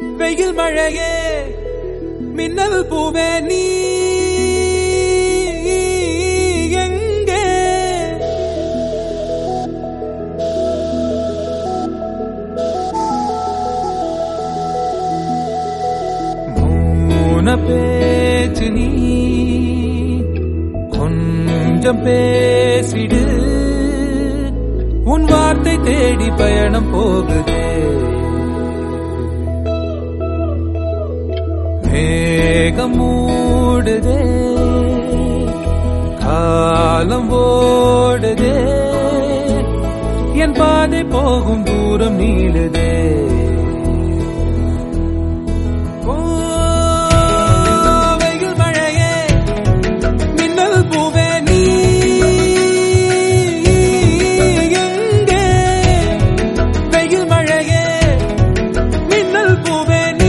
வெயில் மழையே மின்னல் பூவே நீ எங்கே மௌன பேச்சு நீ கொஞ்சம் பேசிடு உன் வார்த்தை தேடி பயணம் போகுதே மேகம் மூடுதே காலம் ஓடுதே என் பாதை போகும் தூரம் நீளுதே ஓ, வெயில் மழையே மின்னல் பூவே நீ எங்கே வெயில் மழையே மின்னல் பூவே நீ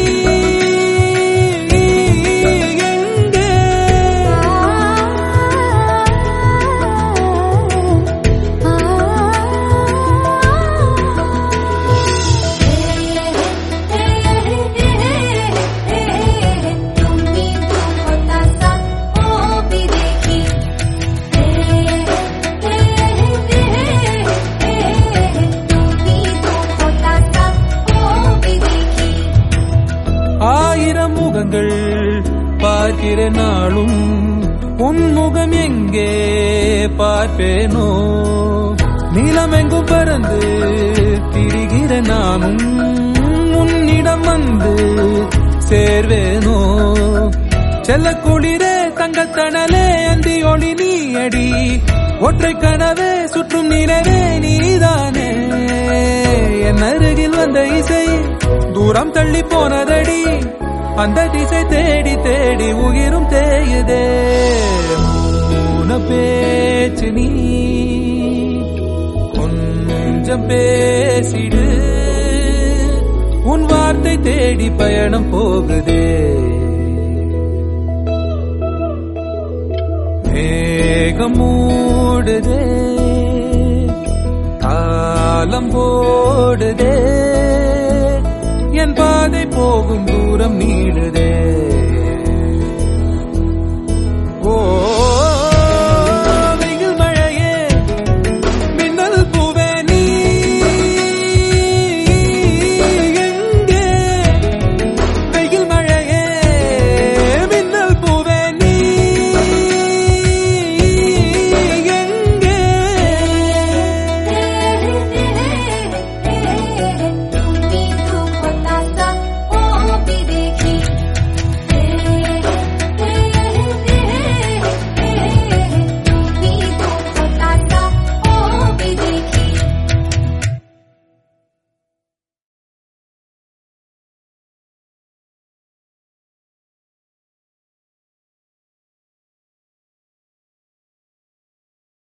எங்கே तुमनी तो होता सा ओ भी देखी तुमनी तो होता सा ओ भी देखी ஆயிரம் முகங்கள் பார்க்கிற நாளும் உன் முகம் எங்கே பார்ப்பேனோ நீலமெங்கும் பறந்து திரிகிற நானும் உன்னிடம் வந்து சேர்வேனோ செல்ல குளிரே தங்கத்தணலே அந்தி ஒளி நீ அடி ஒற்றை கனவே சுற்றும் நிலவே நீதானே என் அருகில் வந்த இசை தூரம் தள்ளி போனதடி அந்த திசை தேடி தேடி உயிரும் தேயுதே மௌன பேச்சு நீ கொஞ்சம் பேசிடு உன் வார்த்தை தேடி பயணம் போகுதே மேகம் மூடுதே காலம் போடுதே என் பாதை போகும்